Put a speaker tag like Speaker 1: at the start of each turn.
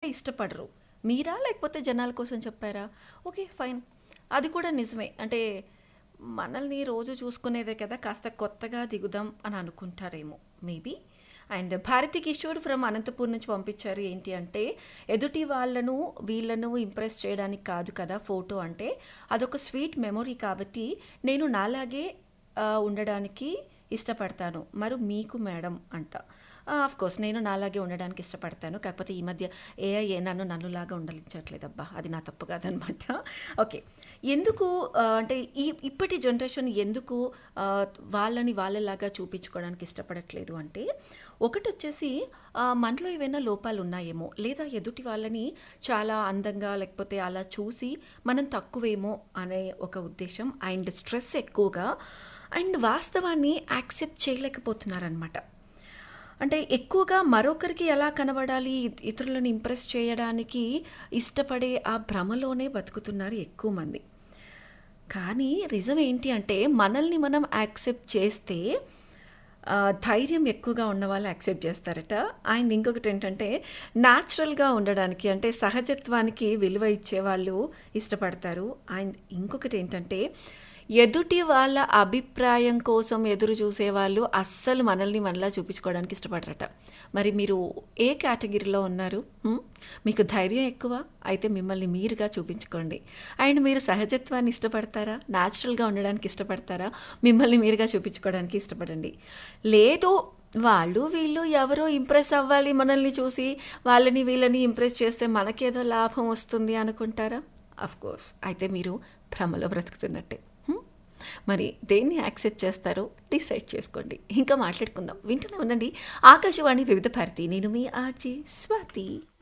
Speaker 1: ఇష్టపడరు మీరా లేకపోతే జనాల కోసం చెప్పారా ఓకే ఫైన్ అది కూడా నిజమే అంటే మనల్ని రోజు చూసుకునేదే కదా కాస్త కొత్తగా దిగుదాం అని అనుకుంటారేమో maybe and Bharati Kishore from Anantapur నుంచి పంపించారు ఏంటి అంటే ఎదుటి వాళ్ళను వీళ్ళను ఇంప్రెస్ చేయడానికి కాదు కదా ఫోటో అంటే అదొక స్వీట్ మెమొరీ కాబట్టి నేను నాలాగే ఆ, ఉండడానికి ఇష్టపడతాను మరి మీకు మేడం అంట ఆఫ్ కోర్స్ నేను నాలాగే ఉండడానికి ఇష్టపడతాను కాకపోతే ఈ మధ్య ఏఐ నన్ను నన్నులాగా ఉండలించట్లేదబ్బా అది నా తప్పు కాదనమాట ఓకే ఎందుకు ఆ, అంటే ఈ ఇప్పటి జనరేషన్ ఎందుకు ఆ, వాళ్ళని వాళ్ళలాగా చూపించుకోవడానికి ఇష్టపడట్లేదు అంటే ఒకటి వచ్చేసి ఆ, మనలో ఏవైనా లోపాలు ఉన్నాయేమో లేదా ఎదుటి వాళ్ళని చాలా అందంగా లేకపోతే అలా చూసి మనం తక్కువేమో అనే ఒక ఉద్దేశం అండ్ స్ట్రెస్ ఎక్కువగా అండ్ వాస్తవాన్ని యాక్సెప్ట్ చేయలేకపోతున్నారనమాట అంటే ఎక్కువగా మరొకరికి ఎలా కనబడాలి ఇతరులను ఇంప్రెస్ చేయడానికి ఇష్టపడే ఆ భ్రమలోనే బతుకుతున్నారు ఎక్కువ మంది కానీ రిజం ఏంటి అంటే మనల్ని మనం యాక్సెప్ట్ చేస్తే ఆ, ధైర్యం ఎక్కువగా ఉన్న వాళ్ళు యాక్సెప్ట్ చేస్తారట అండ్ ఇంకొకటి ఏంటంటే న్యాచురల్గా ఉండడానికి అంటే సహజత్వానికి విలువ ఇచ్చేవాళ్ళు ఇష్టపడతారు అండ్ ఇంకొకటి ఏంటంటే ఎదుటి వాళ్ళ అభిప్రాయం కోసం ఎదురు చూసేవాళ్ళు అస్సలు మనల్ని మనలా చూపించుకోవడానికి ఇష్టపడరట మరి మీరు ఏ కేటగిరీలో ఉన్నారు హ్మ్? మీకు ధైర్యం ఎక్కువ అయితే మిమ్మల్ని మీరుగా చూపించుకోండి అండ్ మీరు సహజత్వాన్ని ఇష్టపడతారా న్యాచురల్గా ఉండడానికి ఇష్టపడతారా మిమ్మల్ని మీరుగా చూపించుకోవడానికి ఇష్టపడండి లేదు వాళ్ళు వీళ్ళు ఎవరో ఇంప్రెస్ అవ్వాలి మనల్ని చూసి వాళ్ళని వీళ్ళని ఇంప్రెస్ చేస్తే మనకేదో లాభం వస్తుంది అనుకుంటారా అఫ్ కోర్స్ అయితే మీరు భ్రమలో బ్రతుకుతున్నట్టే హ్మ్? మరి దేన్ని యాక్సెప్ట్ చేస్తారో డిసైడ్ చేసుకోండి ఇంకా మాట్లాడుకుందాం వింటూనే ఉండండి ఆకాశవాణి వివిధ భారతి నేను మీ ఆర్జీ స్వాతి